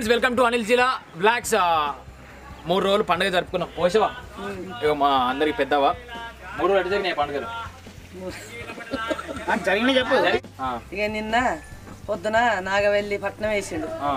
Guys welcome to Anil Jila vlogs మూడు రోజులు పండుగ జరుపుకున్నాం పోసవా ఇక మా అందరికి పెద్దవా మూడు రోజులు జరిగినాయి పండుగలు జరిగిన చెప్పు ఆ, ఇక నిన్న పొద్దున నాగవెల్లి పట్నం వేసిండు ఆ.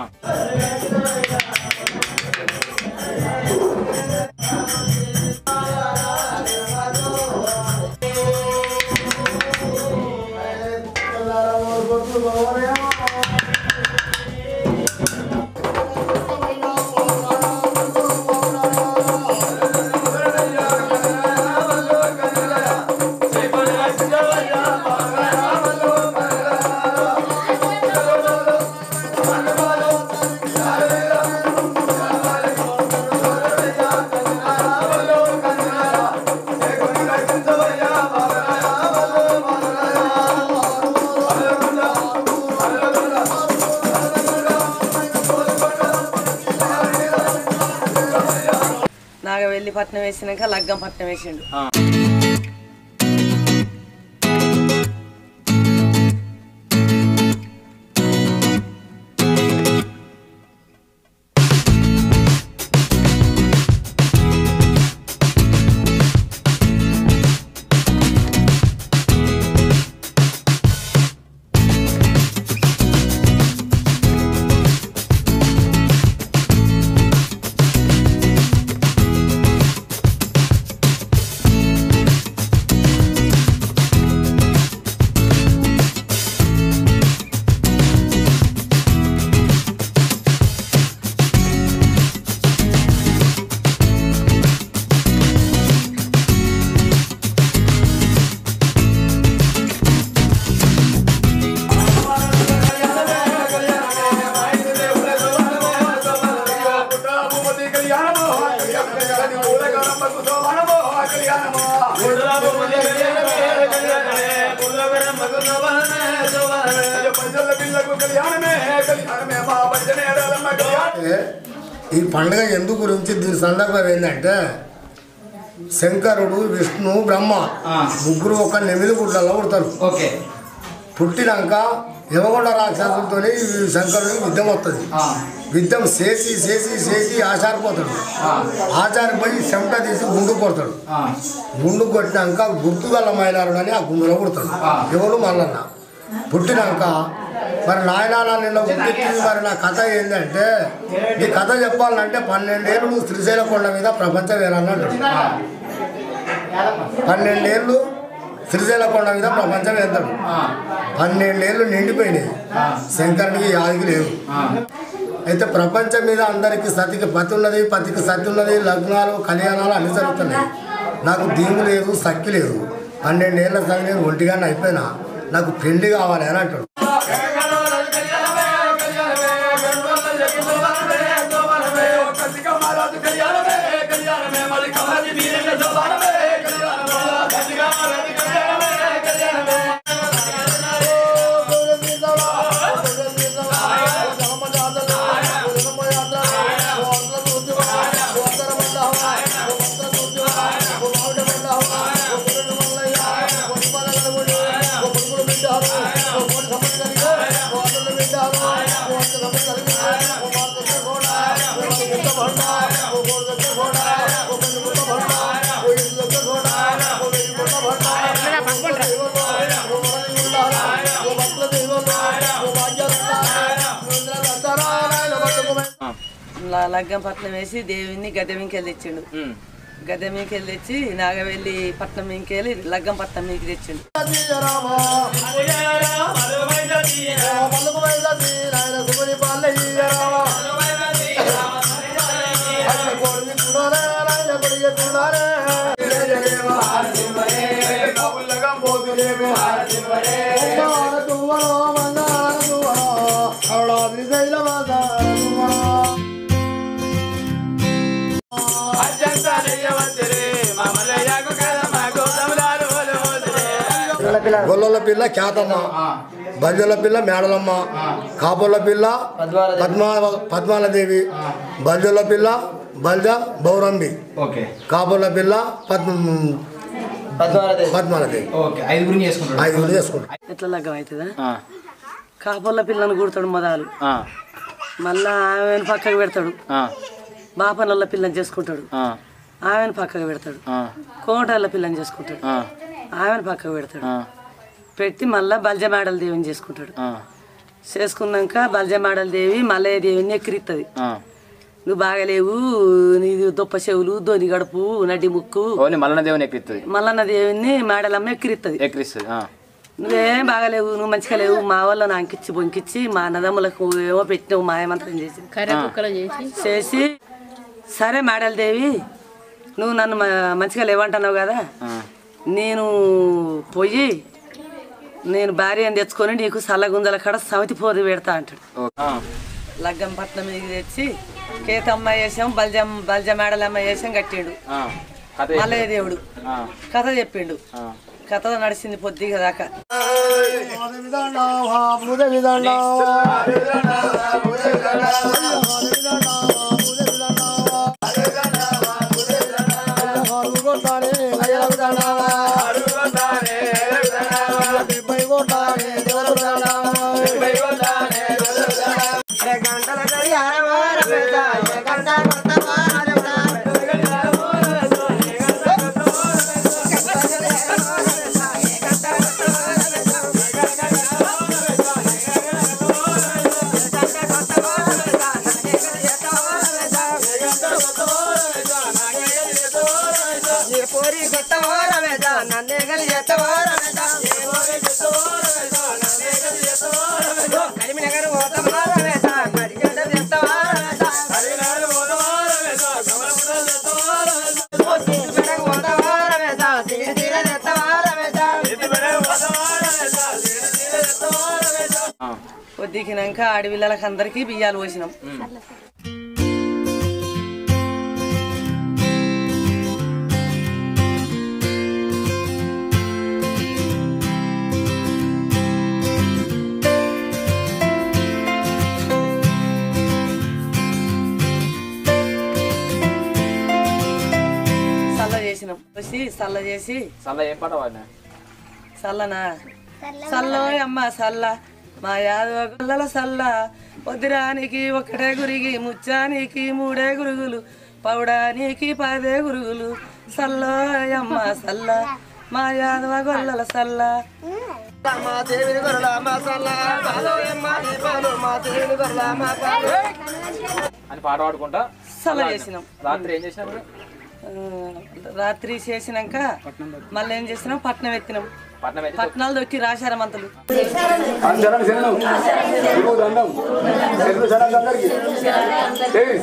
నాగవెల్లి పట్నం వేసినాక లగ్గం పట్నం వేసిండు ఆ. ఏ, ఈ పండుగ ఎందుకు గురించి దీని సందర్భం ఏంటంటే శంకరుడు విష్ణు బ్రహ్మ ముగ్గురు ఒక నెమిలి గుడ్లలో పుడతారు ఓకే పుట్టినాక యమగొండ రాక్షసులతో శంకరుడికి యుద్ధం వస్తుంది యుద్ధం చేసి చేసి చేసి ఆచారిపోతాడు ఆచారిపోయి చెమట తీసి గుండు కొడతాడు గుండు కొట్టినాక గుర్తుగల మైలారుడు అని ఆ గుండులో పుడతాడు ఎవరు మల్లన్న పుట్టినాక మరి నాయనాల నిన్న పుట్టింది మరి నా కథ ఏంటంటే ఈ కథ చెప్పాలంటే పన్నెండేళ్ళు నువ్వు శ్రీశైల కొండ మీద ప్రపంచం వేయాలన్నాడు పన్నెండేళ్ళు శ్రీశైల కొండ మీద ప్రపంచం వెళ్తాడు పన్నెండేళ్ళు నిండిపోయినాయి శంకరునికి యాదికి లేవు అయితే ప్రపంచం మీద అందరికి సతికి పతి ఉన్నది పతికి సతి ఉన్నది లగ్నాలు కళ్యాణాలు అన్ని జరుగుతున్నాయి నాకు దీము లేదు సక్కి లేదు పన్నెండేళ్ల సంగతి నేను ఒంటిగానే అయిపోయినా నాకు పెళ్లి కావాలి అని అంటాడు ల- లగ్గం పట్నం వేసి దేవుని గద్దె మీదకి తెచ్చిండు ఉమ్. గద్దె మీదకి తెచ్చి నాగవెల్లి పట్నం మీదకి వెళ్ళి లగ్గం పట్నం మీదకి తెచ్చిండు గొల్లల పిల్ల ఖ్యాతమ్మ బంజుల పిల్ల మేడలమ్మ కాపుల పిల్ల పద్మా పద్మాలదేవి బంజుల పిల్ల బల్జ బౌరంబి ఓకే కాపుల పిల్ల పద్మ పద్మావతి పద్మాలదేవి ఓకే ఐదుగురిని చేసుకుంటాడు ఐదు చేసుకుంటాం ఎట్లా లగ్గం అవుతుందా ఆ, కాపర్ల పిల్లని కుడతాడు మొదలు ఆ, మళ్ళా ఆమెను పక్కకు పెడతాడు ఆ, బాపనల్ల పిల్లని చేసుకుంటాడు ఆ, ఆమెను పక్కకు పెడతాడు ఆ, కోటల్ల పిల్లని చేసుకుంటాడు ఆ, ఆమెను పక్కకు పెడతాడు ఆ, పెట్టి మళ్ళా బల్జమాడల దేవిని చేసుకుంటాడు ఆ, చేసుకున్నాక బల్జమాడల దేవి మల్లయ్య దేవిని ఎక్కిరిస్తుంది ఆ. నువ్వు బాగలేవు నీది దొప్ప చెవులు దొని గడుపు నడ్డి ముక్కు ఓన్లీ మల్లన్న దేవుని ఎక్కిస్తుంది మల్లన్న దేవుని మాడలమ్మ ఎక్కిరిస్తుంది ఎక్కిరిస్తుంది ఆ, నువ్వేం బాగలేవు నువ్వు మంచిగా లేవు మా వాళ్ళ నాకిచ్చి బొంకిచ్చి మా అన్నదమ్ములకు ఏమో పెట్టినావు మాయమంత్రం చేసి కర్ర కుక్కలు చేసి చేసి సరే మేడల దేవి నువ్వు నన్ను మ- మంచిగా లేవంటున్నావు కదా ఆ, నేను పోయి నేను భార్యను తెచ్చుకొని నీకు సల్లగుంజల కాడ సమితి పోది పెడతా అంటాడు ఓ, ఆ, లగ్గం పట్నం మీద తెచ్చి కేతమ్మ వేసాం బల్జం బల్జ మేడలమ్మ వేసాం కట్టిండు ఆ. కథ చెప్పు. మల్లయ్య దేవుడు ఆ, కథ చెప్పిండు ఆ. కథ నడిచింది పొద్దుగా దాకా ఆ. పొద్దుకినాక ఆడపిల్లలకి అందరికీ బియ్యాలు పోసినాం సల్ల చేసినాం పోసి సల్ల చేసి చల్ల ఏం పాట వాడినా సల్లనా సల్లో అమ్మ సల్ల మా యాదవ గుల్లల సల్ల పొద్దురానికి ఒకటే గురిగి ముచ్చానికి మూడే గురుగులు పౌడానికి పదే గురుగులు సల్లో అమ్మ సల్ల మా యాదవ గొల్లల సల్ల అని పాట పాడుకుంటా సల్ల చేసినాం రాత్రి ఏం చేసినారు మీరు? ఆ, రాత్రి చేసినాక మళ్ళీ ఏం చేసినాం పట్నం ఎత్తినాం పట్నం అయితే పట్నాలు దొక్కి రాశారు మంతలు అందరం శరణం ఇదిగో దండం శరణు శరణం అందరికి ఏయ్.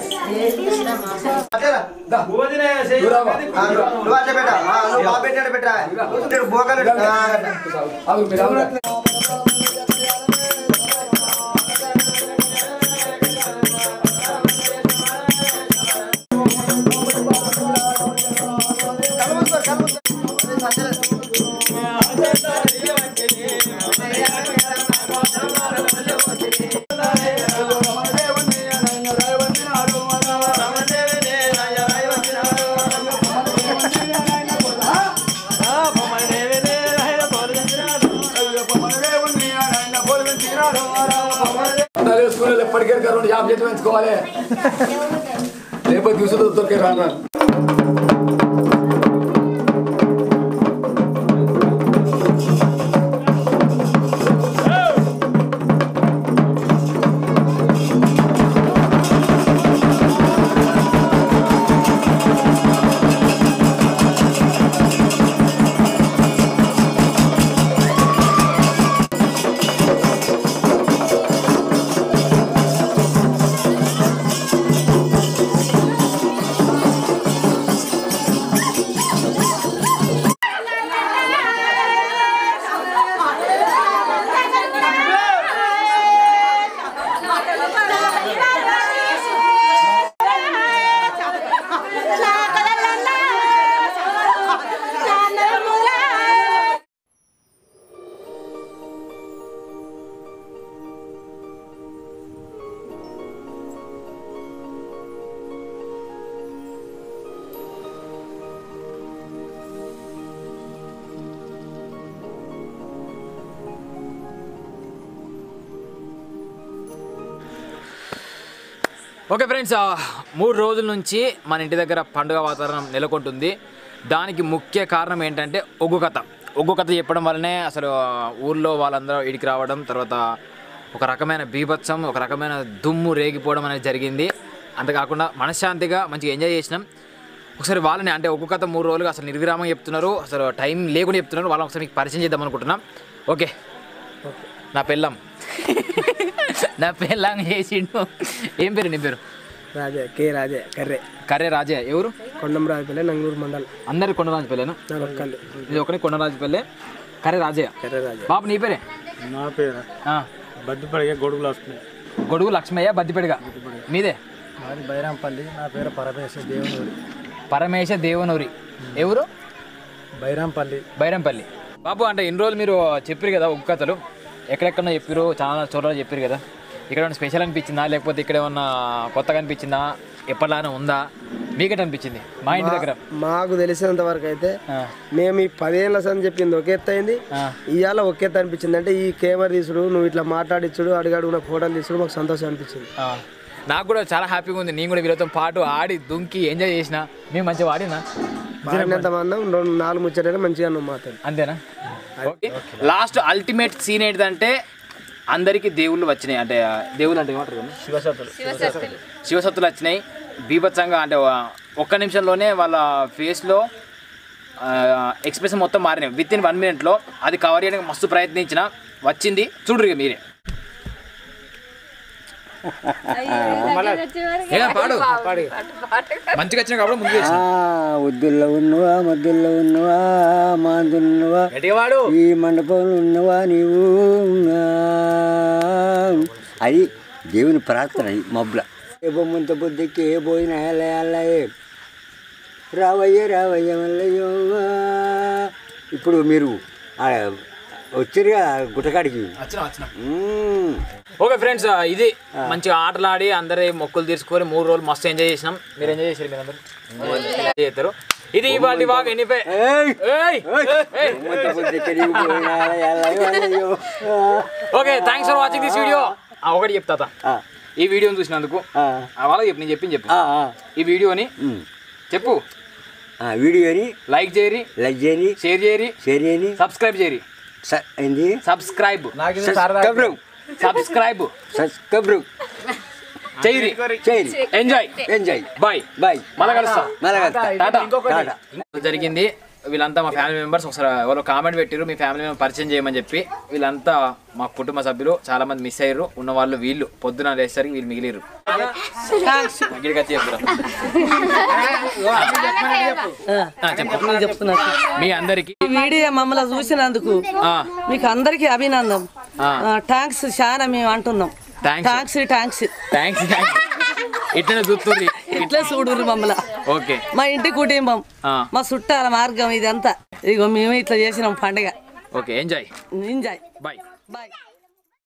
దా. దూరావా. నువ్వు అట్లా పెట్టా ఆ, నువ్వు బాగా పెట్టాడు పెట్టా ఇక్కడ బోకలు పెట్టా ఆగు, మీరు ఆగురా. అందరూ స్కూల్లో ఎప్పటికే రెండు యాభై చేతి పెంచుకోవాలి లేకపోతే తీసుకు దొరికే రాను రాను. ఆ ఓకే ఫ్రెండ్స్ ఆ, మూడు రోజుల నుంచి మన ఇంటి దగ్గర పండుగ వాతావరణం నెలకొంటుంది దానికి ముఖ్య కారణం ఏంటంటే ఒగ్గు కథ ఒగ్గు కథ చెప్పడం వల్లనే అసలు ఆ, ఊర్లో వాళ్ళందరూ ఇడికి రావడం తర్వాత ఒక రకమైన బీభత్సం ఒక రకమైన దుమ్ము రేగిపోవడం అనేది జరిగింది అంతేకాకుండా మనశ్శాంతిగా మంచిగా ఎంజాయ్ చేసినాం ఒకసారి వాళ్ళని అంటే ఒగ్గు కథ మూడు రోజులుగా అసలు నిర్విరామం చెప్తున్నారు అసలు టైం లేకుండా చెప్తున్నారు వాళ్ళని ఒకసారి మీకు పరిచయం చేద్దాం అనుకుంటున్నాం ఓకే నా పెళ్ళం నా పెళ్ళం చేసిండు ఏం పేరు నీ పేరు రాజే కే రాజే కర్రే కర్రే రాజే ఎవరు కొండం రాజపల్లి నంగూరు మండల్ అందరి కొండరాజుపల్లెను నాకు ఒక్కళ్ళు ఇది ఒకటి కొండరాజుపల్లె కర్రే రాజయ్య కర్రే రాజే బాబు నీ పేరే నా పేరు ఆ, బద్దిపడిగే గొడుగులు వస్తున్నాయి గొడుగు లక్ష్మయ్య బద్దిపెడిగా మీదే మాది బైరాంపల్లి నా పేరు పరమేశ్వర దేవునూరి పరమేశ దేవనూరి ఎవరు బైరాంపల్లి బైరంపల్లి బాబు అంటే ఇన్ని రోజులు మీరు చెప్పారు కదా ఉగ్గు కథలు ఎక్కడెక్కడో చెప్పారు చాలా చోట్ల చెప్పారు కదా ఇక్కడ ఏమైనా స్పెషల్ అనిపించిందా లేకపోతే ఇక్కడ ఏమన్నా కొత్తగా అనిపించిందా ఎప్పటిలానే ఉందా మీకెట్ అనిపించింది మా ఇంటి దగ్గర మాకు తెలిసినంత వరకు అయితే ఆ, మేము ఈ పదేళ్ళ సంది చెప్పింది ఒక ఎత్తు అయింది ఆ. ఇవాళ ఒక ఎత్తు అనిపించింది అంటే ఈ కెమెరా తీసుడు నువ్వు ఇట్లా మాట్లాడించుడు అడుగడుగున ఫోటోలు తీసుడు మాకు సంతోషం అనిపించింది ఆ. నాకు కూడా చాలా హ్యాపీగా ఉంది నేను కూడా వీళ్ళతో పాటు ఆడి దుంకి ఎంజాయ్ చేసిన మేము మంచిగా ఆడినా పాడినంత మందం రెండు నాలుగు ముచ్చటైనా మంచిగా నువ్వు మాట్లాడు అంతేనా లాస్ట్ అల్టిమేట్ సీన్ ఏంటంటే అందరికీ దేవుళ్ళు వచ్చినాయి అంటే ఆ, దేవుళ్ళు అంటే ఏమంటారు కదా? శివసత్తులు వచ్చినాయి బీభత్సంగా అంటే ఆ, ఒక్క నిమిషంలోనే వాళ్ళ ఫేస్లో ఎక్స్ప్రెషన్ మొత్తం మారినాయి విత్ ఇన్ వన్ మినిట్లో అది కవర్ చేయడానికి మస్తు ప్రయత్నించిన వచ్చింది చూడరు ఇక మీరే ఏ పాడు మంచిగా వచ్చిన కాబట్టి ముందు చేసిన వద్దుల్లో ఉన్నవా మధ్యలో ఉన్నవా మాందున్నవా గట్టిగా వాడు ఈ మండపంలో ఉన్నవా నీవు ఆ, అది దేవుని ప్రార్థన అది మబ్బుల ఏ బొమ్మంత బుద్ధికి ఏ పోయిన హేళే రావయ్య రావయ్య మల్లయ్యో ఇప్పుడు మీరు ఆ, వచ్చారుగా గుట్టకాడికి వచ్చిన వచ్చిన మ్మ్. ఓకే ఫ్రెండ్స్ ఇది మంచిగా ఆటలాడి అందరి మొక్కులు తీర్చుకొని మూడు రోజులు మస్తు ఎంజాయ్ చేసినాం మీరు ఎంజాయ్ చేశారు మీరు అందరూ ఎంజాయ్ చేస్తారు ఇది ఇవాళ బాగా ఎన్ని పే- ఏయ్! ఏయ్! ఏయ్! బొమ్మంత బుద్ధికి నీవు పోయిన హేళయ్య మల్లయ్యో. Okay thanks for watching this video ఒకటి చెప్తా తా. ఆ, ఈ వీడియోని చూసినందుకు ఆ, ఆ వాళ్ళకి చెప్పు నేను చెప్పింది చెప్పు ఆ, ఆ. ఈ వీడియోని మ్మ్. చెప్పు ఆ, వీడియోని లైక్ చేయరి లైక్ చేయండి షేర్ చేయరి షేర్ చేయండి సబ్స్క్రైబ్ చేయరి స- ఏంది సబ్స్క్రైబ్ సబ్స్క్రైబ్ సబ్స్క్రైబ్ సబ్స్క్రైబ్ చేయరి చేయండి ఎంజాయ్ ఎంజాయ్ బాయ్ బాయ్ మళ్ళా కలుస్తా మళ్ళా కలుస్తా. టాటా టాటా. జరిగింది వీళ్ళంతా మా ఫ్యామిలీ మెంబర్స్ ఒకసారి ఎవరో కామెంట్ పెట్టారు మీ ఫ్యామిలీ మెంబర్ పరిచయం చేయమని చెప్పి వీళ్ళంతా మా కుటుంబ సభ్యులు చాలా మంది మిస్ అయ్యారు ఉన్న వాళ్ళు వీళ్ళు పొద్దున లేసరికి వీళ్ళు మిగిలిరు ఇక్కడికి వచ్చి చెప్తారా చెప్పు నువ్వు చెప్తున్నా మీ అందరికి ఈ వీడియో మమ్మల్ని చూసినందుకు ఆ, మీకు అందరికీ అభినందం ఆ. థ్యాంక్స్ చాలా మేము అంటున్నాం Thanks. Thanks thanks thanks thanks ఇట్లనే చూస్తుంది ఇట్లే చూడుర్రు మమ్మల్ని ఓకే మా ఇంటి కుటుంబం ఆ. మా చుట్టాల మార్గం ఇదంతా ఇదిగో మేము ఇట్లా చేసినాం పండగ okay enjoy enjoy bye bye